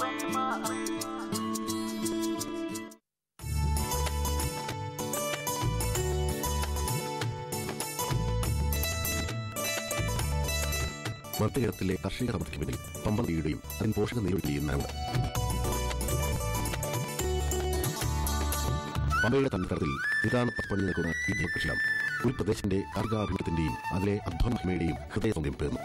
മധ്യകരത്തിലെ കർഷക സമൃദ്ധിക്ക് പിന്നിൽ പമ്പ നദിയുടെയും അതിന് പോഷക നേടുകയും ചെയ്യുന്നതാണ് പമ്പയുടെ തന്ത്രത്തിൽ ഇതാണ് പപ്പണി നിൽക്കുന്ന ഈ ജീവകൃഷിയാണ് ഒരു പ്രദേശത്തിന്റെ കാർഗാഭിമത്തിന്റെയും അതിലെ അധ്വാനമഹിമയുടെയും ഹൃദയ സൗന്ദര്യം പേർന്നു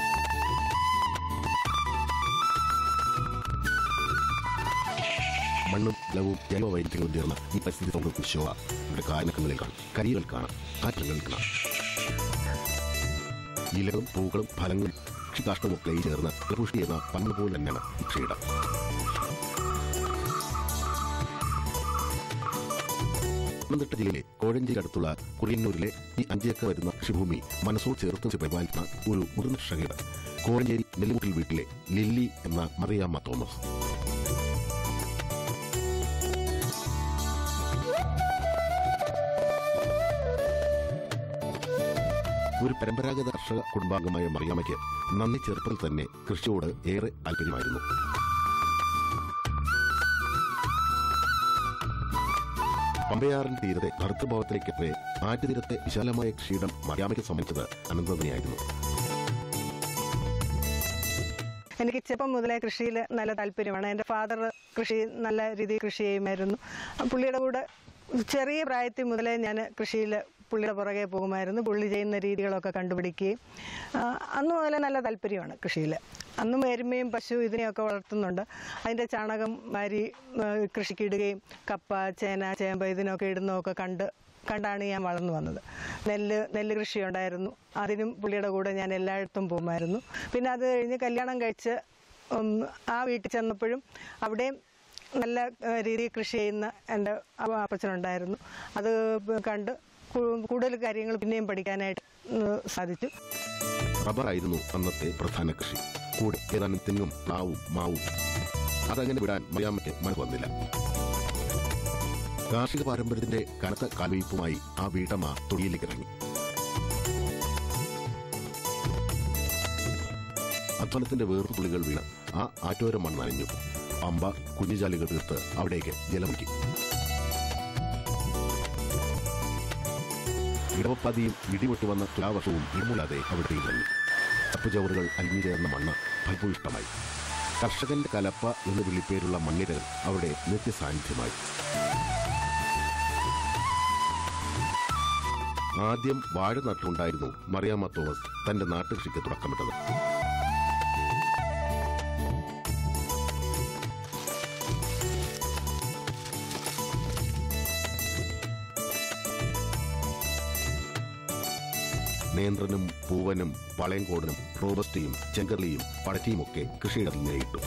മണ്ണും ജലവും ജൈവവൈവിധ്യങ്ങളും ചേർന്ന ഈ പരിസ്ഥിതി സൗന്ദര്യത്തിന്റെ ശോഭ ഇവിടെ കാനക്കങ്ങളിൽ കാണും കരികൾ കാണാം കാറ്റങ്ങളിൽ കാണാം ഇലകളും പൂക്കളും ഫലങ്ങളും കൃഷികാഷ്ടവും ഒക്കെ ഈ ചേർന്ന് പുഷ്ടി എന്ന പണ്ട് പോലെ തന്നെയാണ് ഈ കൃഷിയിടം പത്തനംതിട്ട ജില്ലയിലെ കോഴഞ്ചേരി അടുത്തുള്ള കുറിയന്നൂരിലെ ഈ അഞ്ചേക്കർ വരുന്ന കൃഷിഭൂമി മനസ്സോട് ചേർത്ത് വെച്ച് പരിപാലിക്കുന്ന ഒരു മുതിർന്ന കർഷകയുടെ കോഴഞ്ചേരി നെല്ലിമുട്ടിൽ വീട്ടിലെ ലില്ലി എന്ന മറിയാമ്മ തോമസ് ഒരു പരമ്പരാഗത കർഷക കുടുംബാംഗമായ മറിയാമ്മയ്ക്ക് നന്ദി ചെറുപ്പത്തിൽ തന്നെ കൃഷിയോട് ഏറെ താല്പര്യമായിരുന്നു പമ്പയാറിന്റെ തീരത്തെ ഭർത്തൃഭാവത്തിലേക്കെത്തിയ ആറ്റുതീരത്തെ വിശാലമായ കൃഷിയിടം മറിയാമ്മയ്ക്ക് സംബന്ധിച്ചത് അനന്തതന്നെയായിരുന്നു എനിക്ക് ചെറുപ്പം മുതലേ കൃഷിയിൽ നല്ല താല്പര്യമാണ് എൻ്റെ ഫാദർ കൃഷി നല്ല രീതിയിൽ കൃഷി ചെയ്യുമായിരുന്നു പുള്ളിയുടെ കൂടെ ചെറിയ പ്രായത്തിൽ മുതലേ ഞാൻ കൃഷിയിൽ പുള്ളിയുടെ പുറകെ പോകുമായിരുന്നു പുള്ളി ചെയ്യുന്ന രീതികളൊക്കെ കണ്ടുപിടിക്കുകയും ആ, അന്ന് മുതലേ നല്ല താല്പര്യമാണ് കൃഷിയിൽ അന്നും എരുമയും പശു ഇതിനെയൊക്കെ വളർത്തുന്നുണ്ട് അതിൻ്റെ ചാണകം വാരി ആ, കൃഷിക്ക് ഇടുകയും കപ്പ ചേന ചേമ്പ് ഇതിനൊക്കെ ഇടുന്നതൊക്കെ കണ്ട് കണ്ടാണ് ഞാൻ വളർന്നു വന്നത് നെല്ല് നെല്ല് കൃഷി ഉണ്ടായിരുന്നു അതിനും പുള്ളിയുടെ കൂടെ ഞാൻ എല്ലായിടത്തും പോകുമായിരുന്നു പിന്നെ അത് കഴിഞ്ഞ് കല്യാണം കഴിച്ച് ഉം, ആ വീട്ടിൽ ചെന്നപ്പോഴും അവിടെയും നല്ല ഏഹ്, രീതിയിൽ കൃഷി ചെയ്യുന്ന എൻ്റെ അപ്പ- അപ്പച്ചനുണ്ടായിരുന്നു അത് കണ്ട് കൂ- കൂടുതൽ കാര്യങ്ങൾ പിന്നെയും പഠിക്കാനായിട്ട് ഉം, സാധിച്ചു റബ്ബറായിരുന്നു അന്നത്തെ പ്രധാന കൃഷി കൂടെ ഏതാനും തെങ്ങും പ്ലാവും മാവും അതങ്ങനെ വിടാൻ മറിയാമ്മയ്ക്ക് മനസ്സ് വന്നില്ല കാർഷിക പാരമ്പര്യത്തിന്റെ കനത്ത കാൽവയ്പുമായി ആ വീട്ടമ്മ തൊടിയിലേക്ക് ഇറങ്ങി അധ്വാനത്തിന്റെ വേർപ്പുള്ളികൾ വീണ് ആ ആറ്റോരം മണ്ണ് നനഞ്ഞു പമ്പ കുഞ്ഞുചാലുകൾ തീർത്ത് അവിടേക്ക് ജലമൊഴുക്കി ഇടവപ്പാതിയും ഇടിവെട്ടു വന്ന തുലാവർഷവും ഇടമുലാതെ അവിടെ ഇറങ്ങി തപ്പുചവറുകൾ അലിഞ്ഞു ചേർന്ന മണ്ണ് ഫലഭൂയിഷ്ടമായി കർഷകന്റെ കലപ്പ എന്ന് വിളിപ്പേരുള്ള മണ്ണിരകൾ അവിടെ നിത്യസാന്നിധ്യമായി ആദ്യം വാഴ നട്ടുണ്ടായിരുന്നു മറിയാമ്മ തോമസ് തന്റെ നാട്ടുകൃഷിക്ക് തുടക്കമിട്ടത് നേന്ത്രനും പൂവനും വളയങ്കോടനും റോബസ്റ്റയും ചെങ്കർലിയും പടറ്റിയുമൊക്കെ കൃഷിയിടത്തിൽ നേരിട്ടു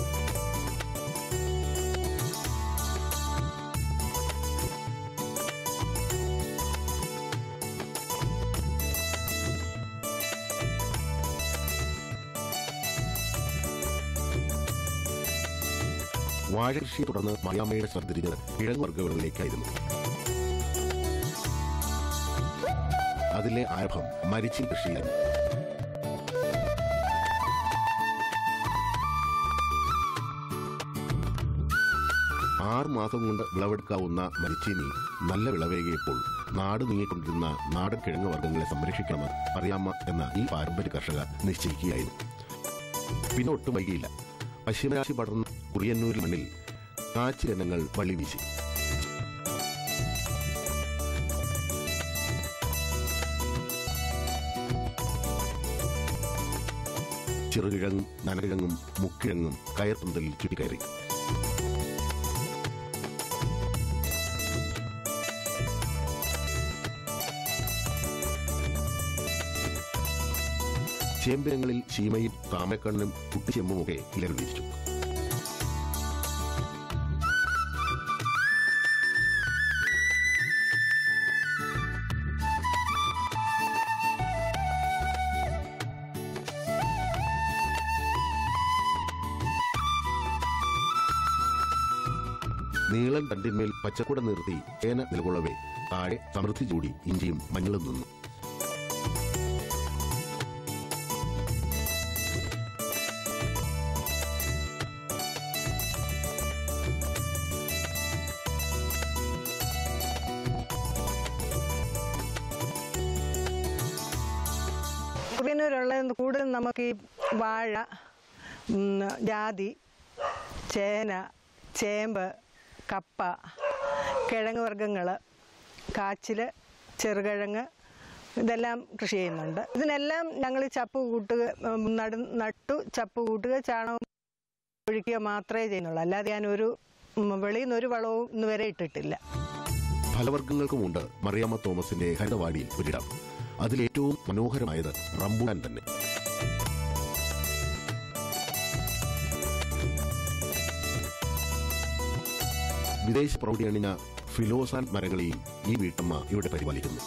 വാഴ കൃഷിയെ തുടർന്ന് മറിയാമ്മയുടെ ശ്രദ്ധ തിരിഞ്ഞത് കിഴങ്ങ് വർഗ്ഗങ്ങളിലേക്കായിരുന്നു അതിലെ ആരംഭം മരിച്ചിൽ കൃഷിയായിരുന്നു ആറ് മാസം കൊണ്ട് വിളവെടുക്കാവുന്ന മരിച്ചീനി നല്ല വിളവേകിയപ്പോൾ നാട് നീങ്ങിക്കൊണ്ടിരുന്ന നാടൻ കിഴങ്ങ് വർഗ്ഗങ്ങളെ സംരക്ഷിക്കണമെന്ന് അറിയാമ്മ എന്ന ഈ പാരമ്പര്യ കർഷക നിശ്ചയിക്കുകയായിരുന്നു പിന്നെ ഒട്ടും വൈകിയില്ല പശ്ചിമരാശി പടർന്ന കുറിയന്നൂരിൽ മണ്ണിൽ കാച്ചിരനങ്ങൾ വള്ളി വീശി ചെറുകിഴങ്ങും നനകിഴങ്ങും മുക്കിഴങ്ങും കയർപ്പന്തലിൽ ചുറ്റിക്കയറി ചേമ്പിനങ്ങളിൽ ശീമയും താമരക്കണ്ണനും കുട്ടിച്ചെമ്പുമൊക്കെ ഇലകൾ വീശിച്ചു നീളൻ തണ്ടിന്മേൽ പച്ചക്കുട നിർത്തി ചേന നിലകൊള്ളവേ താഴെ സമൃദ്ധി ചൂടി ഇഞ്ചിയും മഞ്ഞളും നിന്നു കുറിയന്നൂരുള്ള കൂടുതലും നമുക്ക് ഈ വാഴ ഉം, ജാതി ചേന ചേമ്പ് കപ്പ കിഴങ്ങ് വർഗ്ഗങ്ങൾ കാച്ചിൽ ചെറുകിഴങ്ങ് ഇതെല്ലാം കൃഷി ചെയ്യുന്നുണ്ട് ഇതിനെല്ലാം ഞങ്ങൾ ചപ്പ് കൂട്ടുക ഉം, നടു നട്ടു ചപ്പ് കൂട്ടുക ചാണകം ഒഴിക്കുക മാത്രമേ ചെയ്യുന്നുള്ളൂ അല്ലാതെ ഞാനൊരു ഉം, വെളിയിൽ നിന്ന് ഒരു വളവും ഇന്ന് വരെ ഇട്ടിട്ടില്ല ഫലവർഗ്ഗങ്ങൾക്കുമുണ്ട് മറിയാമ്മ തോമസിന്റെ ഹരിതവാടിയിൽ ഒരിടം അതിലേറ്റവും മനോഹരമായത് റംബൂട്ടാൻ തന്നെ വിദേശ പ്രൗഢി അണിഞ്ഞ ഫിലോസാൻ മരങ്ങളെയും ഈ വീട്ടമ്മ ഇവിടെ പരിപാലിക്കുന്നു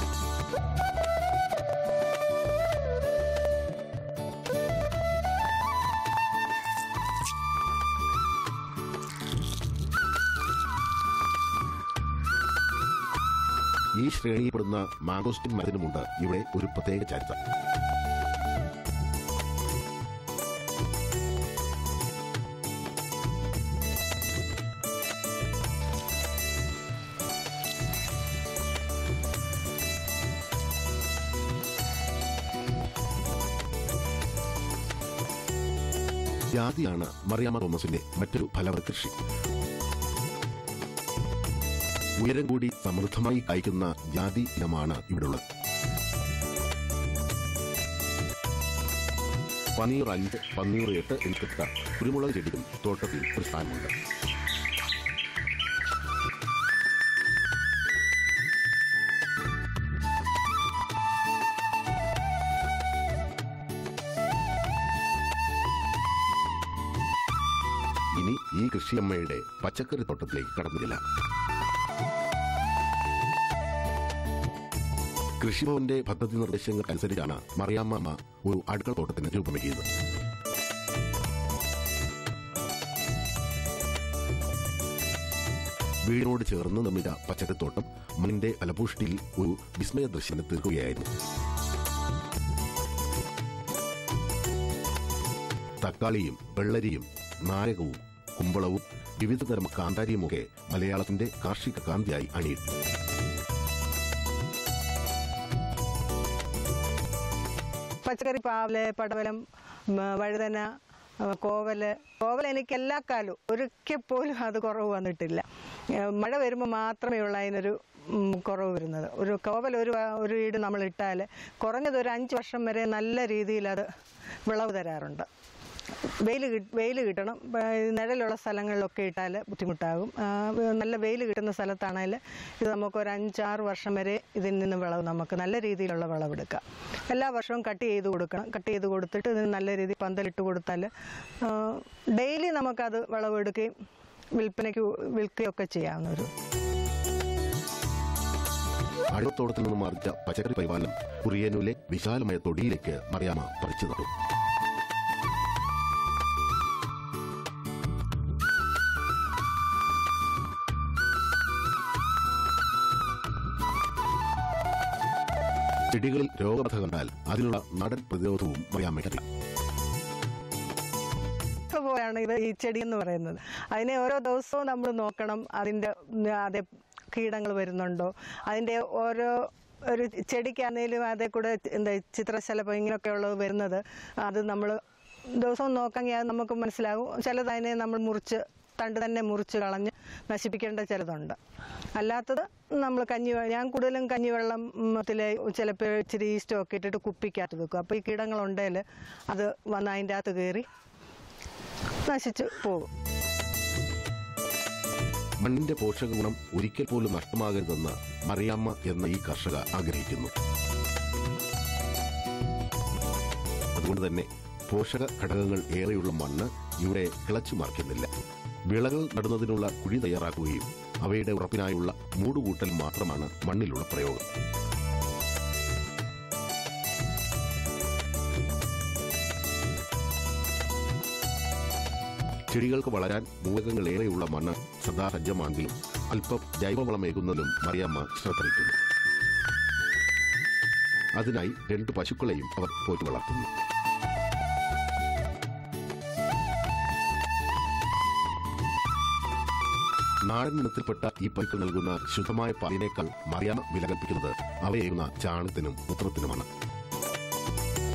ഈ ശ്രേണിയിൽപ്പെടുന്ന മാഗോസ്റ്റിൻ മരത്തിനുമുണ്ട് ഇവിടെ ഒരു പ്രത്യേക ചരിത്രം ജാതിയാണ് മറിയാമ്മ തോമസിന്റെ മറ്റൊരു ഫലവൃ കൃഷി ഉയരം കൂടി സമൃദ്ധമായി കായ്ക്കുന്ന ജാതി ഇനമാണ് ഇവിടുള്ളത് പന്നിയൂർ അഞ്ച് പന്നിയൂർ എട്ട് എനിക്കിട്ട കുരുമുളക് ചെടിക്കും തോട്ടത്തിൽ ഒരു സ്ഥാനമുണ്ട് ഇനി ഈ കൃഷിയമ്മയുടെ പച്ചക്കറി തോട്ടത്തിലേക്ക് കടന്നില്ല കൃഷിഭവന്റെ പദ്ധതി നിർദ്ദേശങ്ങൾക്കനുസരിച്ചാണ് മറിയാമ്മ ഒരു അടുക്കള തോട്ടത്തിന് രൂപമേകിയത് വീടിനോട് ചേർന്ന് നിർമ്മിത പച്ചക്കറിത്തോട്ടം മണ്ണിന്റെ ഫലപുഷ്ടിയിൽ ഒരു വിസ്മയ ദൃശ്യം തീർക്കുകയായിരുന്നു തക്കാളിയും വെള്ളരിയും നാരകവും കുമ്പളവും വിവിധതരം കാന്താരിയുമൊക്കെ മലയാളത്തിന്റെ കാർഷിക കാന്തിയായി അണിയിട്ടു പച്ചക്കറി പാവല് പടവലം ഉം, വഴുതന ആ, കോവല് കോവൽ എനിക്ക് എല്ലാ കാലവും ഒരിക്കൽ പോലും അത് കുറവ് വന്നിട്ടില്ല ഏ, മഴ വരുമ്പോൾ മാത്രമേ ഉള്ളൂ അതിനൊരു ഉം, കുറവ് വരുന്നത് ഒരു കോവൽ ഒരു വ- ഒരു വീട് നമ്മൾ ഇട്ടാൽ കുറഞ്ഞത് ഒരു അഞ്ച് വർഷം വരെ നല്ല രീതിയിൽ അത് വിളവ് തരാറുണ്ട് വെയിൽ വെയിൽ കിട്ടണം ആ, നിഴലുള്ള സ്ഥലങ്ങളിലൊക്കെ ഇട്ടാൽ ബുദ്ധിമുട്ടാകും ആ, നല്ല വെയിൽ കിട്ടുന്ന സ്ഥലത്താണെങ്കിൽ ഇത് നമുക്ക് ഒരു അഞ്ചാറ് വർഷം വരെ ഇതിൽ നിന്ന് വിളവ് നമുക്ക് നല്ല രീതിയിലുള്ള വിളവെടുക്കാം എല്ലാ വർഷവും കട്ട് ചെയ്ത് കൊടുക്കണം കട്ട് ചെയ്ത് കൊടുത്തിട്ട് ഇതിന് നല്ല രീതിയിൽ പന്തലിട്ട് കൊടുത്താൽ ഡെയിലി നമുക്കത് വിളവെടുക്കുകയും വിൽപ്പനയ്ക്ക് വിൽക്കുകയൊക്കെ ചെയ്യാവുന്ന ഒരു അഴത്തോടത്തിൽ നിന്നും മാറിച്ച പച്ചക്കറി പരിപാലനം കുറിയനൂലെ വിശാലമായ തൊടിയിലേക്ക് മറിയാമ്മ പറിച്ചു നട്ടു ചെടികളിൽ രോഗബാധ കണ്ടാൽ അതിനുള്ള നാടൻ പ്രതിരോധവും മറിയാമ്മയ്ക്കറിയാം പോലെയാണ് ഇത് ഈ ചെടി എന്ന് പറയുന്നത് അതിനെ ഓരോ ദിവസവും നമ്മൾ നോക്കണം അതിൻ്റെ ഉം, അതെ കീടങ്ങൾ വരുന്നുണ്ടോ അതിൻ്റെ ഓരോ ഒരു ചെടിക്കാന്നേലും അതേ കൂടെ എന്താ ചിത്രശലഭം ഇങ്ങനെയൊക്കെ ഉള്ളത് വരുന്നത് അത് നമ്മൾ ദിവസവും നോക്കാമെങ്കിൽ അത് നമുക്ക് മനസ്സിലാകും ചിലത് അതിനെ നമ്മൾ മുറിച്ച് തണ്ട് തന്നെ മുറിച്ച് കളഞ്ഞ് നശിപ്പിക്കേണ്ട ചിലതുണ്ട് അല്ലാത്തത് നമ്മൾ കഞ്ഞി വെ- ഞാൻ കൂടുതലും കഞ്ഞിവെള്ളത്തിൽ ചിലപ്പോൾ ഇച്ചിരി ഈസ്റ്റോ ഒക്കെ ഇട്ടിട്ട് കുപ്പിക്കകത്ത് വെക്കും അപ്പോൾ ഈ കീടങ്ങളുണ്ടെങ്കിൽ അത് വന്ന് അതിൻ്റെ അകത്ത് കയറി നശിച്ചു പോകും മണ്ണിന്റെ പോഷക ഗുണം ഒരിക്കൽ പോലും നഷ്ടമാകരുതെന്ന് മറിയാമ്മ എന്ന ഈ കർഷക ആഗ്രഹിക്കുന്നു അതുകൊണ്ട് തന്നെ പോഷക ഘടകങ്ങൾ ഏറെയുള്ള മണ്ണ് ഇവിടെ കിളച്ചു മറിക്കുന്നില്ല വിളകൾ നടുന്നതിനുള്ള കുഴി തയ്യാറാക്കുകയും അവയുടെ ഉറപ്പിനായുള്ള മൂടുകൂട്ടൽ മാത്രമാണ് മണ്ണിലുള്ള പ്രയോഗം ചെടികൾക്ക് വളരാൻ മൂലകങ്ങൾ ഏറെയുള്ള മണ്ണ് സദാസജ്ജമാണെങ്കിലും അല്പം ജൈവവളമേകുന്നതിലും മറിയമ്മ ശ്രദ്ധ വയ്ക്കുന്നു അതിനായി രണ്ട് പശുക്കളെയും അവർ പോറ്റി വളർത്തുന്നു നാടൻ ഇനത്തിൽപ്പെട്ട ഈ പശുക്കൾ നൽകുന്ന ശുദ്ധമായ പാലിനേക്കാൾ മറിയാമ്മ വില കൽപ്പിക്കുന്നത് അവയേകുന്ന ചാണത്തിനും മൂത്രത്തിനുമാണ്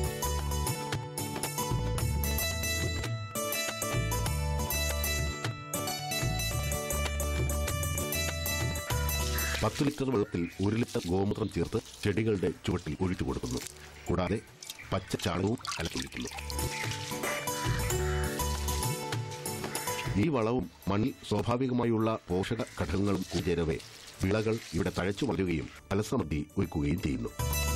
പത്ത് ലിറ്റർ വെള്ളത്തിൽ ഒരു ലിറ്റർ ഗോമൂത്രം ചേർത്ത് ചെടികളുടെ ചുവട്ടിൽ ഒഴിച്ചു കൊടുക്കുന്നു കൂടാതെ പച്ച ചാണകവും കലക്കൊഴിക്കുന്നു ഈ വളവും മണ്ണിൽ സ്വാഭാവികമായുള്ള പോഷക ഘടകങ്ങളും കൂടിയരവെ വിളകൾ ഇവിടെ തഴച്ചു വളരുകയും ഫലസമൃദ്ധി ഒരുക്കുകയും ചെയ്യുന്നു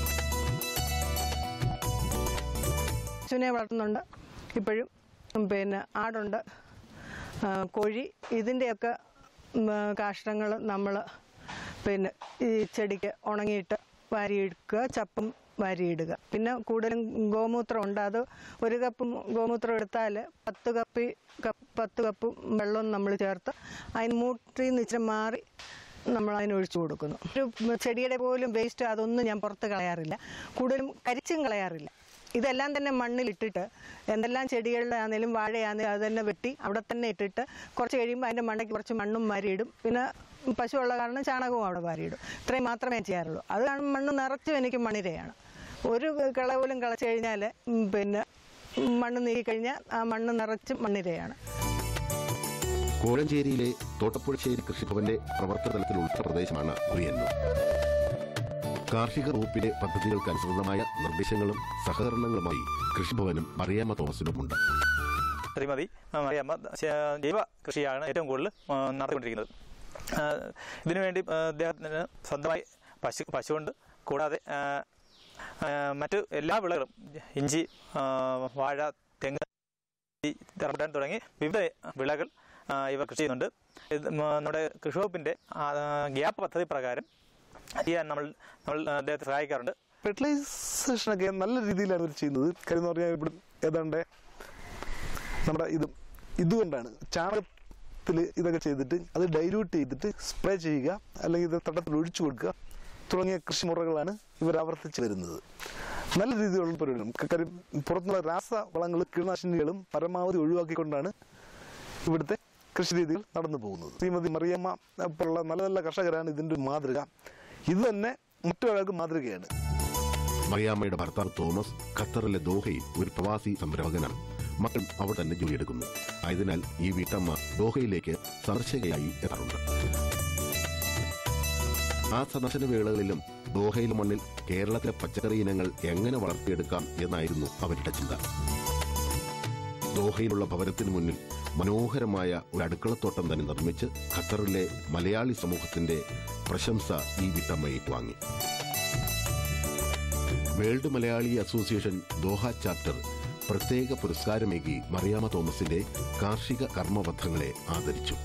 പശുവിനെ വളർത്തുന്നുണ്ട് ഇപ്പോഴും പിന്നെ ആടുണ്ട് ആ, കോഴി ഇതിൻ്റെയൊക്കെ കാഷ്ടങ്ങൾ നമ്മൾ പിന്നെ ഈ ചെടിക്ക് ഉണങ്ങിയിട്ട് വാരിയെടുക്കുക ചപ്പും വാരിയിടുക പിന്നെ കൂടുതലും ഗോമൂത്രം ഉണ്ട് അത് ഒരു കപ്പ് ഗോമൂത്രം എടുത്താൽ പത്ത് കപ്പ് കപ്പ് പത്ത് കപ്പ് വെള്ളവും നമ്മൾ ചേർത്ത് അതിന് മൂട്ടിൽ നിന്ന് ഇച്ചിരി മാറി നമ്മൾ അതിന് ഒഴിച്ചു കൊടുക്കുന്നു ഒരു ചെടിയുടെ പോലും വേസ്റ്റ് അതൊന്നും ഞാൻ പുറത്ത് കളയാറില്ല കൂടുതലും കരിച്ചും കളയാറില്ല ഇതെല്ലാം തന്നെ മണ്ണിലിട്ടിട്ട് എന്തെല്ലാം ചെടികളുടെ ആണെങ്കിലും വാഴയാണെങ്കിലും അത് തന്നെ വെട്ടി അവിടെ തന്നെ ഇട്ടിട്ട് കുറച്ച് കഴിയുമ്പോൾ അതിൻ്റെ മണ്ടയ്ക്ക് കുറച്ച് മണ്ണും വാരിയിടും പിന്നെ പശുവുള്ള കാരണം ചാണകവും അവിടെ വാരിയിടും ഇത്രയും മാത്രമേ ചെയ്യാറുള്ളൂ അത് കാരണം മണ്ണ് നിറച്ചും എനിക്ക് മണ്ണിരയാണ് ഒരു കള പോലും കളച്ച് കഴിഞ്ഞാൽ ഉം, പിന്നെ മണ്ണ് നീക്കിക്കഴിഞ്ഞാൽ ആ മണ്ണ് നിറച്ചും മണ്ണിരയാണ് കോഴഞ്ചേരിയിലെ തോട്ടപ്പുഴശ്ശേരി കൃഷിഭവന്റെ പ്രവർത്തന തലത്തിൽ ഉൾപ്പെട്ട പ്രദേശമാണ് കുറിയന്നൂർ കാർഷിക വകുപ്പിന്റെ പദ്ധതികൾക്ക് അനുസൃതമായ നിർദ്ദേശങ്ങളും സഹകരണങ്ങളുമായി കൃഷിഭവനും മറിയാമ്മ തോമസിനുമുണ്ട് ശ്രീമതി ആ, മറിയമ്മ ശ- ജൈവ കൃഷിയാണ് ഏറ്റവും കൂടുതൽ ആ, നടത്തിക്കൊണ്ടിരിക്കുന്നത് ആ, ഇതിനുവേണ്ടി ആ, അദ്ദേഹത്തിന് സ്വന്തമായി പശു പശുവുണ്ട് കൂടാതെ ആ, ആ, മറ്റ് എല്ലാ വിളകളും ഇഞ്ചി ആ, വാഴ തെങ്ങ് ഈ റംബുട്ടാൻ തുടങ്ങി വിവിധ വിളകൾ ആ, ഇവ കൃഷി ചെയ്യുന്നുണ്ട് ഇത് മ- നമ്മുടെ കൃഷി വകുപ്പിൻ്റെ ഗ്യാപ്പ് പദ്ധതി പ്രകാരം ചെയ്യാൻ നമ്മൾ നമ്മൾ അദ്ദേഹത്തെ സഹായിക്കാറുണ്ട് ഫെർട്ടിലൈസേഷനൊക്കെ നല്ല രീതിയിലാണ് ഇവർ ചെയ്യുന്നത് കാര്യം എന്ന് പറഞ്ഞാൽ ഇവിടെ ഏതാണ്ട് നമ്മുടെ ഇത് ഇതുകൊണ്ടാണ് ചാണകത്തിൽ ഇതൊക്കെ ചെയ്തിട്ട് അത് ഡൈല്യൂട്ട് ചെയ്തിട്ട് സ്പ്രേ ചെയ്യുക അല്ലെങ്കിൽ ഇത് തട്ടത്തിൽ ഒഴിച്ചു കൊടുക്കുക തുടങ്ങിയ കൃഷിമുറകളാണ് ഇവർ ആവർത്തിച്ച് വരുന്നത് നല്ല രീതിയിലുള്ള പരിപാടികളും കാര്യം പുറത്തുനിന്നുള്ള രാസവളങ്ങൾ കീടനാശിനികളും പരമാവധി ഒഴിവാക്കിക്കൊണ്ടാണ് ഇവിടുത്തെ കൃഷി രീതികൾ നടന്നു പോകുന്നത് ശ്രീമതി മറിയമ്മ പോലുള്ള നല്ല നല്ല കർഷകരാണ് ഇതിൻ്റെ ഒരു മാതൃക ഇത് തന്നെ മറ്റൊരാൾക്ക് മാതൃകയാണ് മറിയാമ്മയുടെ ഭർത്താവ് തോമസ് ഖത്തറിലെ ദോഹയിൽ ഒരു പ്രവാസി സംരംഭകനാണ് മക്കൾ അവിടെ തന്നെ ജോലിയെടുക്കുന്നു ആയതിനാൽ ഈ വീട്ടമ്മ ദോഹയിലേക്ക് സന്ദർശകയായി എത്താറുണ്ട് ആ സന്ദർശന വേളകളിലും ദോഹയിലെ മണ്ണിൽ കേരളത്തിലെ പച്ചക്കറി ഇനങ്ങൾ എങ്ങനെ വളർത്തിയെടുക്കാം എന്നായിരുന്നു അവരുടെ ചിന്ത ദോഹയിലുള്ള ഭവനത്തിന് മുന്നിൽ മനോഹരമായ ഒരു അടുക്കളത്തോട്ടം തന്നെ നിർമ്മിച്ച് ഖത്തറിലെ മലയാളി സമൂഹത്തിന്റെ പ്രശംസ ഈ വീട്ടമ്മ ഏറ്റുവാങ്ങി world Malayali association Doha chapter പ്രത്യേക പുരസ്കാരമേകി മറിയാമ്മ തോമസിന്റെ കാർഷിക കർമ്മബദ്ധങ്ങളെ ആദരിച്ചു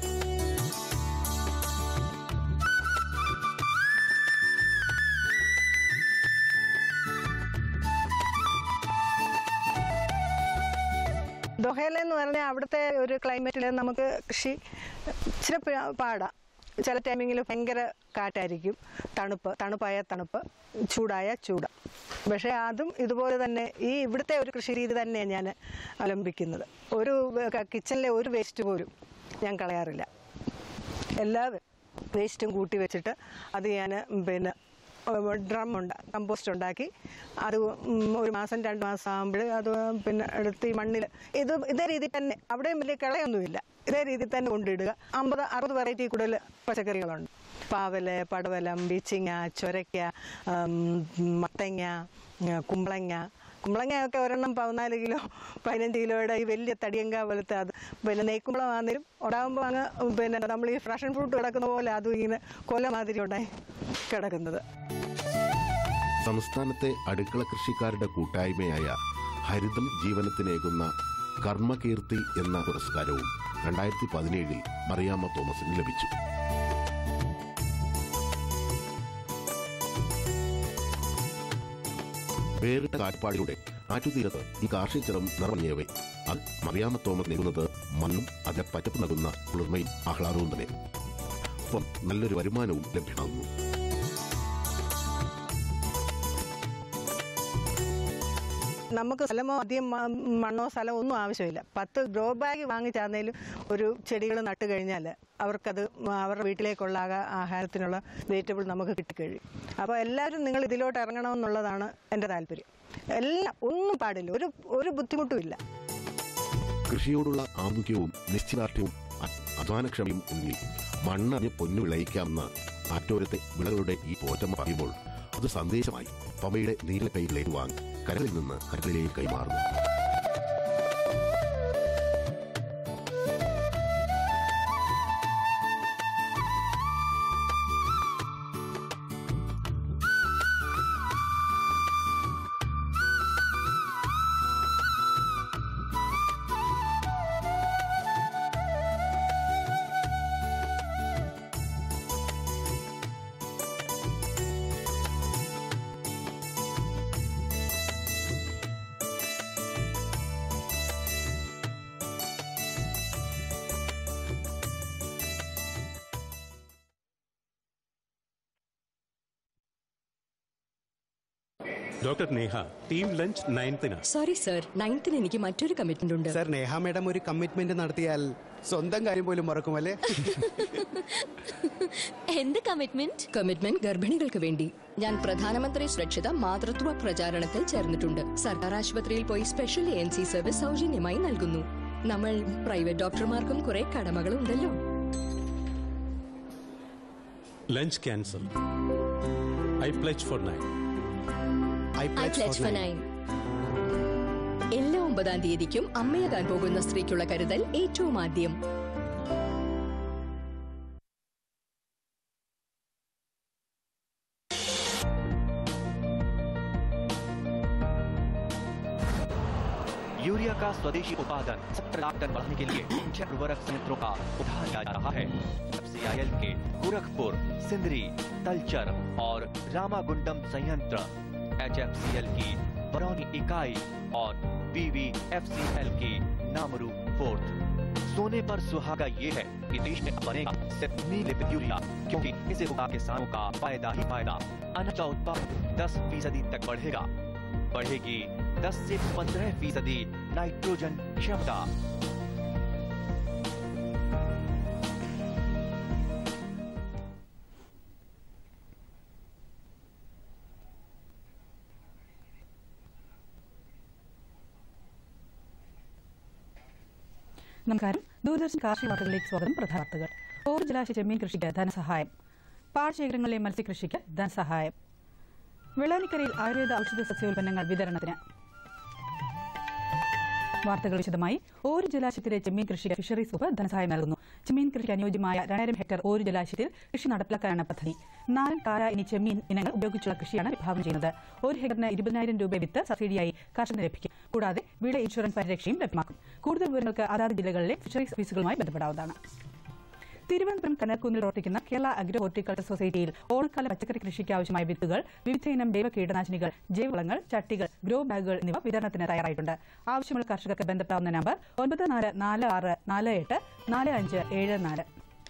ദൊഹയിലെന്ന് പറഞ്ഞാൽ അവിടുത്തെ ഒരു ക്ലൈമറ്റിൽ നമുക്ക് കൃഷി ഇച്ചിരി പ- പാടാം ചില ടൈമിങ്ങിൽ ഭയങ്കര കാറ്റായിരിക്കും തണുപ്പ് തണുപ്പായ തണുപ്പ് ചൂടായ ചൂട് പക്ഷേ അതും ഇതുപോലെ തന്നെ ഈ ഇവിടുത്തെ ഒരു കൃഷി രീതി തന്നെയാണ് ഞാൻ അവലംബിക്കുന്നത് ഒരു കിച്ചണിലെ ഒരു വേസ്റ്റ് പോലും ഞാൻ കളയാറില്ല എല്ലാ വേസ്റ്റും കൂട്ടി വെച്ചിട്ട് അത് ഞാൻ പിന്നെ ഡ്രം ഉണ്ട് കമ്പോസ്റ്റ് ഉണ്ടാക്കി അത് ഉം ഒരു മാസം രണ്ട് മാസം ആകുമ്പോൾ അത് പിന്നെ എടുത്ത് ഈ മണ്ണിൽ ഇത് ഇതേ രീതിയിൽ തന്നെ അവിടെയും വലിയ കളയൊന്നുമില്ല ഇതേ രീതിയിൽ തന്നെ കൊണ്ടിടുക അമ്പത് അറുപത് വെറൈറ്റി കൂടുതൽ പച്ചക്കറികളുണ്ട് പാവല് പടവലം ബീച്ചിങ്ങ ചൊരയ്ക്ക ഉം, മത്തങ്ങ ഉം, കുമ്പളങ്ങ കുമ്പളങ്ങയൊക്കെ ഒരെണ്ണം പതിനാല് കിലോ പതിനഞ്ച് കിലോയുടെ ഈ വലിയ തടിയങ്ക പോലത്തെ അത് പിന്നെ നെയ്ക്കുമ്പളം ആണെങ്കിലും ഉണ്ടാകുമ്പോൾ അങ്ങ് പിന്നെ നമ്മൾ ഈ ഫ്രഷൻ ഫ്രൂട്ട് കിടക്കുന്ന പോലെ അതും ഇങ്ങനെ കൊല മാതിരി ഉണ്ടായി കിടക്കുന്നത് സംസ്ഥാനത്തെ അടുക്കള കൃഷിക്കാരുടെ കൂട്ടായ്മയായ ഹരിതം ജീവനത്തിനേകുന്ന കർമ്മകീർത്തി എന്ന പുരസ്കാരവും രണ്ടായിരത്തി പതിനേഴിൽ മറിയാമ്മ തോമസിന് ലഭിച്ചു വേറിട്ട കാൽപ്പാടിലൂടെ ആറ്റുതീരത്ത് ഈ കാർഷിക ചിറം നിറഞ്ഞവേ അത് മറിയാമ്മ തോമസ് നൽകുന്നത് മണ്ണും അതിലെ പറ്റപ്പ് നൽകുന്ന കുളിർമയും ആഹ്ലാദവും തന്നെ ഒപ്പം നല്ലൊരു വരുമാനവും ലഭ്യമാകുന്നു നമുക്ക് സ്ഥലമോ അധികം മ- മണ്ണോ സ്ഥലമോ ഒന്നും ആവശ്യമില്ല പത്ത് ഗ്രോ ബാഗ് വാങ്ങിച്ചാന്നേലും ഒരു ചെടികൾ നട്ട് കഴിഞ്ഞാൽ അവർക്കത് അവരുടെ വീട്ടിലേക്കുള്ള ആഹാ- ആഹാരത്തിനുള്ള വെജിറ്റബിൾ നമുക്ക് കിട്ടിക്കഴിയും അപ്പോൾ എല്ലാവരും നിങ്ങൾ ഇതിലോട്ട് ഇറങ്ങണമെന്നുള്ളതാണ് എൻ്റെ താല്പര്യം എല്ലാം ഒന്നും പാടില്ല ഒരു ഒരു ബുദ്ധിമുട്ടും ഇല്ല കൃഷിയോടുള്ള ആമുഖ്യവും നിശ്ചിതാർത്ഥ്യവും അ- അധ്വാനക്ഷമയും ഉള്ളിൽ മണ്ണറിഞ്ഞ് പൊന്നു വിളയിക്കാമെന്ന് ആറ്റോരത്തെ വിളകളുടെ ഈ പോറ്റമ്മ പറയുമ്പോൾ അത് സന്ദേശമായി പമ്മയുടെ നീല കൈകളിലേക്ക് വാങ്ങി കരകളിൽ നിന്ന് കരകളിലേക്ക് കൈമാറുന്നു ഡോക്ടർ നേഹ ടീം ലഞ്ച് നയൻത്തിനാണ് സോറി സർ നയൻത്തിന് എനിക്ക് മറ്റൊരു കമ്മിറ്റ്മെന്റ് ഉണ്ട് സർ നേഹ മേഡം ഒരു കമ്മിറ്റ്മെന്റ് നടത്തിയാൽ സ്വന്തം കാര്യം പോലും മറക്കുമല്ലേ എന്ത് കമ്മിറ്റ്മെന്റ് കമ്മിറ്റ്മെന്റ് ഗർഭിണികൾക്ക് വേണ്ടി ഞാൻ പ്രധാനമന്ത്രി സുരക്ഷിത മാതൃത്വ പ്രചാരണത്തിൽ ചേർന്നിട്ടുണ്ട് സർക്കാർ ആശുപത്രിയിൽ പോയി special A N C service സൗജന്യമായി നൽകുന്നു നമ്മൾ പ്രൈവറ്റ് ഡോക്ടർമാർക്കും കുറെ കടമകളുണ്ടല്ലോ lunch cancel I pledge for nine I I plate for nine എല്ലാ ഒമ്പതാം തീയതിക്കും അമ്മയാകാൻ പോകുന്ന സ്ത്രീക്കുള്ള കരുതൽ ഏറ്റവും ആദ്യം यूरिया का स्वदेशी उत्पादन सत्तर लाख टन बढ़ाने के लिए छह उर्वरक संयंत्रों का उद्धार किया जा रहा है एफसीआईएल के गोरखपुर सिंदरी तलचर और रामागुंडम संयंत्र एचएफसीएल की बरौनी इकाई और बीवीएफसीएल की नामरू फोर्थ सोने पर सुहागा ये है कि देश में अब बनेगा सिर्फ नीलित यूरिया क्योंकि इसे उगा किसानों का फायदा ही फायदा अनाज का उत्पादन दस फीसदी तक बढ़ेगा बढ़ेगी 10 से 15 फीसदी नाइट्रोजन क्षमता നമസ്കാരം ദൂരദർശൻ കാർഷിക വാർത്തകളിലേക്ക് സ്വാഗതം പ്രധാന വാർത്തകൾ ഓർ ജലാശയ ചെമ്മീൻ കൃഷിക്ക് ധനസഹായം പാടശേഖരങ്ങളിലെ മത്സ്യകൃഷിക്ക് ധനസഹായം വെള്ളാനിക്കരയിൽ ആയുർവേദ ഔഷധ സസ്യോൽപ്പന്നങ്ങൾ വിതരണത്തിന് വാർത്തകൾ വിശദമായി ഓരു ജലാശയത്തിലെ ചെമ്മീൻ കൃഷിക്ക് ഫിഷറീസ് വകുപ്പ് ധനസഹായം നൽകുന്നു ചെമ്മീൻ കൃഷിക്ക് അനുയോജ്യമായ രണ്ടായിരം ഹെക്ടർ ഓരു ജലാശയത്തിൽ കൃഷി നടപ്പിലാക്കാനാണ് പദ്ധതി നാടൻ കാര ഇനി ചെമ്മീൻ ഇനങ്ങൾ ഉപയോഗിച്ചുള്ള കൃഷിയാണ് വിഭാവനം ചെയ്യുന്നത് ഒരു ഹെക്ടറിന് ഇരുപതിനായിരം രൂപ വിത്ത് സബ്സിഡിയായി കർഷകന് ലഭിക്കും കൂടാതെ വിള ഇൻഷുറൻസ് പരിരക്ഷയും ലഭ്യമാക്കും കൂടുതൽ വിവരങ്ങൾക്ക് അതാത് ജില്ലകളിലെ ഫിഷറീസ് ഓഫീസുകളുമായി ബന്ധപ്പെടാവുന്നതാണ് തിരുവനന്തപുരം കനർക്കുന്നിൽ പ്രവർത്തിക്കുന്ന കേരള അഗ്രോ ഹോർട്ടിക്കൾച്ചർ സൊസൈറ്റിയിൽ ഓണക്കാല പച്ചക്കറി കൃഷിക്ക് ആവശ്യമായ വിത്തുകൾ വിവിധ ഇനം ജൈവ കീടനാശിനികൾ ജൈവവളങ്ങൾ ചട്ടികൾ ഗ്രോ ബാഗുകൾ എന്നിവ വിതരണത്തിന് തയ്യാറായിട്ടുണ്ട് ആവശ്യമുള്ള കർഷകർക്ക് ബന്ധപ്പെടാവുന്ന നമ്പർ ഒൻപത് നാല് നാല് ആറ് നാല് എട്ട് നാല് അഞ്ച് ഏഴ് നാല്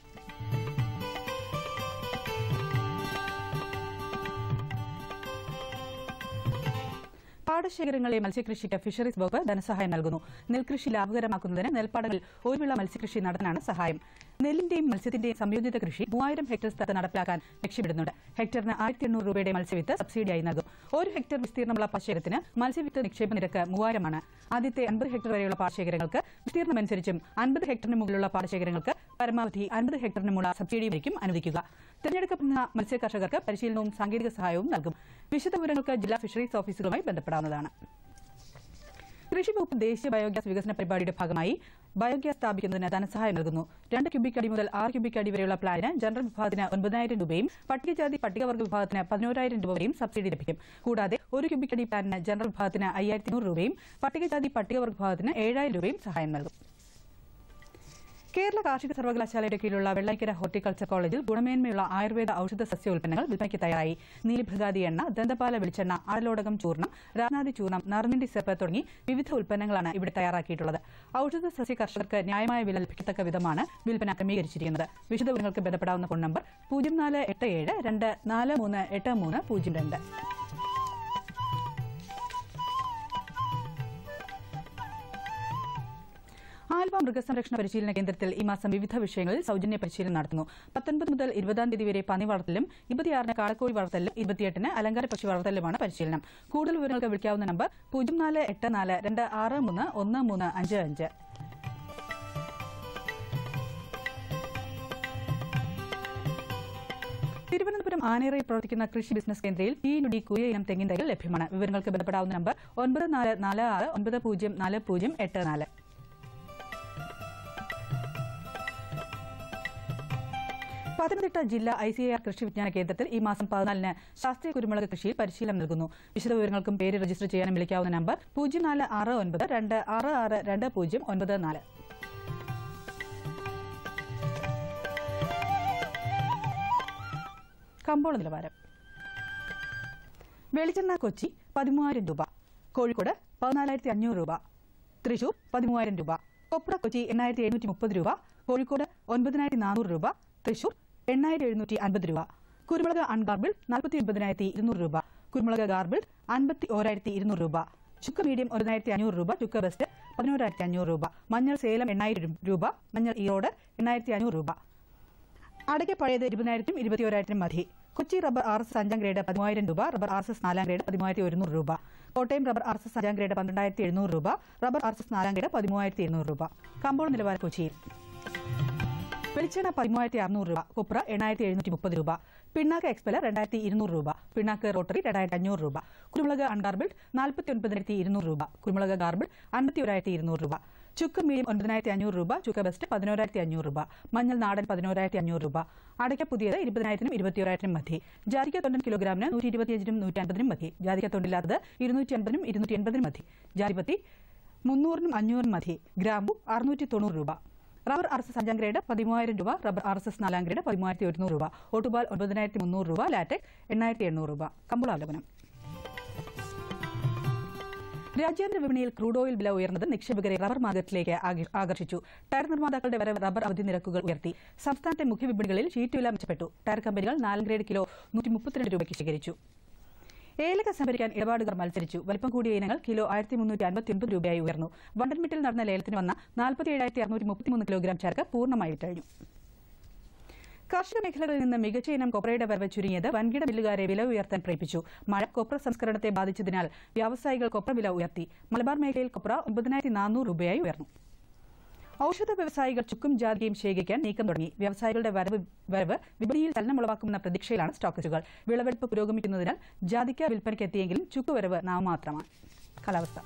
പാടശേഖരങ്ങളിലെ മത്സ്യകൃഷിക്ക് ഫിഷറീസ് വകുപ്പ് ധനസഹായം നൽകുന്നു നെൽകൃഷി ലാഭകരമാക്കുന്നതിന് നെൽപ്പാടങ്ങളിൽ ഒരു വിള മത്സ്യകൃഷി നടത്താനാണ് സഹായം നെല്ലിന്റെയും മത്സ്യത്തിന്റെയും സംയോജിത കൃഷി മൂവായിരം ഹെക്ടർ സ്ഥലത്ത് നടപ്പിലാക്കാൻ ലക്ഷ്യമിടുന്നുണ്ട് ഹെക്ടറിന് ആയിരത്തി എണ്ണൂറ് രൂപയുടെ മത്സ്യവിത്ത് സബ്സിഡിയായി നൽകും ഒരു ഹെക്ടർ വിസ്തീർണമുള്ള പാടശേഖരത്തിന് മത്സ്യവിത്ത് നിക്ഷേപ നിരക്ക് മൂവായിരമാണ് ആദ്യത്തെ അൻപത് ഹെക്ടർ വരെയുള്ള പാടശേഖരങ്ങൾക്ക് വിസ്തീർണമനുസരിച്ചും അൻപത് ഹെക്ടറിന് മുകളിലുള്ള പാടശേഖരങ്ങൾക്ക് പരമാവധി അൻപത് ഹെക്ടറിന് മുകളിൽ സബ്സിഡിയുമായിരിക്കും അനുവദിക്കുക തിരഞ്ഞെടുക്കപ്പെടുന്ന മത്സ്യ കർഷകർക്ക് പരിശീലനവും സാങ്കേതിക സഹായവും നൽകും വിശദവിവരങ്ങൾക്ക് ജില്ലാ ഫിഷറീസ് ഓഫീസുകളുമായി ബന്ധപ്പെടാവുന്നതാണ് കൃഷി വകുപ്പ് ദേശീയ ബയോഗ്യാസ് വികസന പരിപാടിയുടെ ഭാഗമായി ബയോഗ്യാസ് സ്ഥാപിക്കുന്നതിന് ധനസഹായം നൽകുന്നു രണ്ട് ക്യൂബിക് അടി മുതൽ ആറ് ക്യൂബിക് അടി വരെയുള്ള പ്ലാനിന് ജനറൽ വിഭാഗത്തിന് ഒൻപതിനായിരം രൂപയും പട്ടികജാതി പട്ടികവർഗ വിഭാഗത്തിന് പതിനോരായിരം രൂപ വരെയും സബ്സിഡി ലഭിക്കും കൂടാതെ ഒരു ക്യൂബിക് അടി പ്ലാനിന് ജനറൽ വിഭാഗത്തിന് അയ്യായിരത്തി നൂറ് രൂപയും പട്ടികജാതി പട്ടികവർഗ വിഭാഗത്തിന് ഏഴായിരം രൂപയും സഹായം നൽകും കേരള കാർഷിക സർവകലാശാലയുടെ കീഴിലുള്ള വെള്ളൈക്കര ഹോർട്ടിക്കൾച്ചർ കോളേജിൽ ഗുണമേന്മയുള്ള ആയുർവേദ ഔഷധ സസ്യോൽപ്പന്നങ്ങൾ വിൽപ്പനയ്ക്ക് തയ്യാറായി നീലിഭൃഗാതി എണ്ണ ദന്തപാല വെളിച്ചെണ്ണ ആടലോടകം ചൂർണം രാനാദി ചൂർണം നറുനിണ്ടി സെപ്പ് തുടങ്ങി വിവിധ ഉൽപ്പന്നങ്ങളാണ് ഇവിടെ തയ്യാറാക്കിയിട്ടുള്ളത് ഔഷധ സസ്യ കർഷകർക്ക് ന്യായമായ വില ലഭിക്കത്തക്ക വിധമാണ് വിൽപ്പന ക്രമീകരിച്ചിരിക്കുന്നത് വിശദവിവരങ്ങൾക്ക് ബന്ധപ്പെടാവുന്ന ഫോൺ നമ്പർ പൂജ്യം നാല് എട്ട് ഏഴ് രണ്ട് നാല് മൂന്ന് എട്ട് മൂന്ന് പൂജ്യം രണ്ട് ആൽവ മൃഗസംരക്ഷണ പരിശീലന കേന്ദ്രത്തിൽ ഈ മാസം വിവിധ വിഷയങ്ങളിൽ സൗജന്യ പരിശീലനം നടത്തുന്നു പത്തൊൻപത് മുതൽ ഇരുപതാം തീയതി വരെ പന്നി വളർത്തലും ഇരുപത്തിയാറിന് കാളക്കോഴി വളർത്തലും ഇരുപത്തിയെട്ടിന് അലങ്കാര പക്ഷി വളർത്തലുമാണ് പരിശീലനം കൂടുതൽ വിവരങ്ങൾക്ക് വിളിക്കാവുന്ന നമ്പർ പൂജ്യം നാല് എട്ട് നാല് രണ്ട് ആറ് മൂന്ന് ഒന്ന് മൂന്ന് അഞ്ച് അഞ്ച് തിരുവനന്തപുരം ആനേറയിൽ പ്രവർത്തിക്കുന്ന കൃഷി ബിസിനസ് കേന്ദ്രയിൽ പി നുടി കൂയ ഇനം തെങ്ങിൻ തൈകൾ ലഭ്യമാണ് വിവരങ്ങൾക്ക് ബന്ധപ്പെടാവുന്ന നമ്പർ ഒൻപത് നാല് നാല് ആറ് ഒൻപത് പൂജ്യം നാല് പൂജ്യം എട്ട് നാല് പത്തനംതിട്ട ജില്ലാ ഐ സി ആർ കൃഷി വിജ്ഞാന കേന്ദ്രത്തിൽ ഈ മാസം പതിനാലിന് ശാസ്ത്രീയ കുരുമുളക് കൃഷിയിൽ പരിശീലനം നൽകുന്നു വിശദവിവരങ്ങൾക്കും പേര് രജിസ്റ്റർ ചെയ്യാനും വിളിക്കാവുന്ന നമ്പർ പൂജ്യം നാല് ആറ് ഒൻപത് രണ്ട് ആറ് ആറ് രണ്ട് പൂജ്യം ഒൻപത് നാല് കമ്പോള നിലവാരം വെളിച്ചെണ്ണ കൊച്ചി പതിമൂവായിരം രൂപ കോഴിക്കോട് പതിനാലായിരത്തി അഞ്ഞൂറ് രൂപ തൃശൂർ പതിമൂവായിരം രൂപ കൊപ്ര കൊച്ചി എണ്ണായിരത്തി എഴുന്നൂറ്റി മുപ്പത് രൂപ കോഴിക്കോട് ഒൻപതിനായിരത്തി നാനൂറ് രൂപ തൃശൂർ എണ്ണായിരത്തി എഴുന്നൂറ്റി അൻപത് രൂപ കുരുമുളക് അൺഗാർബിൾ നാൽപ്പത്തി ഒൻപതിനായിരത്തി ഇരുന്നൂറ് രൂപ കുരുമുളക് ഗാർബിൾ അൻപത്തി ഓരായിരത്തി ഇരുന്നൂറ് രൂപ ചുക്ക് മീഡിയം ഒൻപതിനായിരത്തി അഞ്ഞൂറ് രൂപ ചുക്ക് ബെസ്റ്റ് പതിനോരായിരത്തി അഞ്ഞൂറ് രൂപ മഞ്ഞൾ സേലം എണ്ണായിരം രൂപ മഞ്ഞൾ ഈറോഡ് എണ്ണായിരത്തി അഞ്ഞൂറ് രൂപ അടയ്ക്ക പഴയത് ഇരുപതിനായിരത്തിനും ഇരുപത്തിയോരായിരത്തിനും മതി കൊച്ചി റബ്ബർ ആർ എസ് അഞ്ചാം ഗ്രേഡ് പതിമൂവായിരം രൂപ റബ്ബർ ആർ എസ് എസ് നാലാം ഗ്രേഡ് പതിമൂവായിരത്തി ഒരുന്നൂറ് രൂപ Kottayam rubber R S S അഞ്ചാം ഗ്രേഡ് പന്ത്രണ്ടായിരത്തി എഴുന്നൂറ് രൂപ റബ്ബർ ആർ എസ് എസ് നാലാം ഗ്രേഡ് പതിമൂവായിരത്തി ഇരുന്നൂറ് രൂപ കമ്പോള നിലവാരം കൊച്ചിയിൽ വെളിച്ചെണ്ണ പതിമൂവായിരത്തി അറുന്നൂറ് രൂപ കുപ്ര എണ്ണായിരത്തി എഴുന്നൂറ്റി മുപ്പത് രൂപ പിണ്ണാക്ക് എക്സ്പെല രണ്ടായിരത്തി ഇരുന്നൂറ് രൂപ പിണ്ണാക്ക് റോട്ടറി രണ്ടായിരത്തി അഞ്ഞൂറ് രൂപ കുരുമുളക് അൺഗാർബിൾഡ് നാൽപ്പത്തി ഒൻപതിനായിരത്തി ഇരുന്നൂറ് രൂപ കുരുമുളക് ഗാർബിൾഡ് അൻപത്തി ഒരായിരത്തി ഇരുന്നൂറ് രൂപ ചുക്ക് മീഡിയം ഒൻപതിനായിരത്തി അഞ്ഞൂറ് രൂപ ചുക്ക് ബെസ്റ്റ് പതിനോരായിരത്തി അഞ്ഞൂറ് രൂപ മഞ്ഞൾ നാടൻ പതിനോരായിരത്തി അഞ്ഞൂറ് രൂപ അടയ്ക്ക പുതിയത് ഇരുപതിനായിരത്തിനും ഇരുപത്തിയോരായിരത്തിനും മധ്യേ ജാതിക്ക തൊണ്ടൻ കിലോഗ്രാമിന് നൂറ്റി ഇരുപത്തിയഞ്ചിനും നൂറ്റി അൻപതിനും മധ്യേ ജാതിക്ക തൊണ്ടില്ലാത്തത് ഇരുന്നൂറ്റി അൻപതിനും ഇരുന്നൂറ്റി എൺപതിനും മധ്യേ ജാതിപത്തി മുന്നൂറിനും അഞ്ഞൂറിനും മധ്യേ ഗ്രാമ്പു അറുന്നൂറ്റി തൊണ്ണൂറ് രൂപ റബ്ബർ ആർ എസ് എസ് അഞ്ചാം ഗ്രേഡ് പതിമൂവായിരം രൂപ റബ്ബർ ആർ എസ് എസ് നാലാം ഗ്രേഡ് പതിമൂവായിരത്തി ഒരുന്നൂറ് രൂപ ഓട്ടുപാൽ ഒൻപതിനായിരത്തി മുന്നൂറ് രൂപ ലാറ്റക് എണ്ണായിരത്തി എണ്ണൂറ് രൂപ കമ്പളാവലപനം രാജ്യാന്തര വിപണിയിൽ ക്രൂഡ് ഓയിൽ വില ഉയർന്നത് നിക്ഷേപകരെ റബ്ബർ മാർക്കറ്റിലേക്ക് ആകി- ആകർഷിച്ചു ടയർ നിർമ്മാതാക്കളുടെ വരവ് റബ്ബർ അവധി നിരക്കുകൾ ഉയർത്തി സംസ്ഥാനത്തെ മുഖ്യ വിപണികളിൽ ഷീറ്റ് വില മെച്ചപ്പെട്ടു ടയർ കമ്പനികൾ നാലാം ഗ്രേഡ് കിലോ നൂറ്റി മുപ്പത്തിരണ്ട് രൂപയ്ക്ക് ശേഖരിച്ചു ഏലക്ക സംഭരിക്കാൻ ഇടപാടുകാർ മത്സരിച്ചു വലിപ്പം കൂടിയ ഇനങ്ങൾ കിലോ ആയിരത്തി മുന്നൂറ്റി അൻപത്തി ഒൻപത് രൂപയായി ഉയർന്നു വണ്ടൻമിറ്റിൽ നടന്ന ലേലത്തിന് വന്ന നാൽപ്പത്തി ഏഴായിരത്തി അറുന്നൂറ്റി മുപ്പത്തിമൂന്ന് കിലോഗ്രാം ചരക്ക് പൂർണ്ണമായി വിറ്റഴിഞ്ഞു കാർഷിക മേഖലകളിൽ നിന്ന് മികച്ച ഇനം കൊപ്രയുടെ വരവ് ചുരുങ്ങിയത് വൻകിട മില്ലുകാരെ വില ഉയർത്താൻ പ്രേരിപ്പിച്ചു മഴ കൊപ്ര സംസ്കരണത്തെ ബാധിച്ചതിനാൽ വ്യാവസായികൾ കൊപ്ര വില ഉയർത്തി മലബാർ മേഖലയിൽ കൊപ്ര ഒൻപതിനായിരത്തി നാനൂറ് രൂപയായി ഉയർന്നു ഔഷധ വ്യവസായികൾ ചുക്കും ജാതിയും ശേഖരിക്കാൻ നീക്കം തുടങ്ങി വ്യവസായികളുടെ വരവ് വരവ് വിപണിയിൽ ചലനമുളവാക്കുമെന്ന പ്രതീക്ഷയിലാണ് സ്റ്റോക്കസുകൾ വിളവെടുപ്പ് പുരോഗമിക്കുന്നതിനാൽ ജാതിക്ക വിൽപ്പനയ്ക്ക് എത്തിയെങ്കിലും ചുക്ക് വരവ് നാമമാത്രമാണ് കാലാവസ്ഥ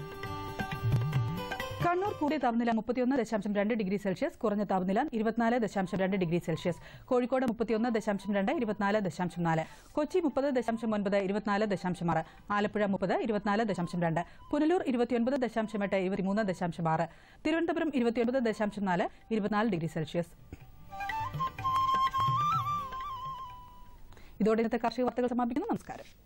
കണ്ണൂർ കൂടിയ താപനില മുപ്പത്തിയൊന്ന് ദശാംശം രണ്ട് ഡിഗ്രി സെൽഷ്യസ് കുറഞ്ഞ താപനില ഇരുപത്തിനാല് ദശാംശം രണ്ട് ഡിഗ്രി സെൽഷ്യസ് കോഴിക്കോട് മുപ്പത്തിയൊന്ന് ദശാംശം രണ്ട് ഇരുപത്തിനാല് ദശാംശം നാല് കൊച്ചി മുപ്പത് ദശാംശം ഒൻപത് ഇരുപത്തിനാല് ദശാംശം ആറ് ആലപ്പുഴ മുപ്പത് ഇരുപത്തിനാല് ദശാംശം രണ്ട് പുനലൂർ ഇരുപത്തിയൊൻപത് ദശാംശം എട്ട് ഇരുപത്തിമൂന്ന് ദശാംശം ആറ് തിരുവനന്തപുരം ഇരുപത്തിയൊൻപത് ദശാംശം നാല് ഇരുപത്തിനാല് ഡിഗ്രി സെൽഷ്യസ് ഇതോടെ ഇന്നത്തെ കാർഷിക വാർത്തകൾ സമാപിക്കുന്നു നമസ്കാരം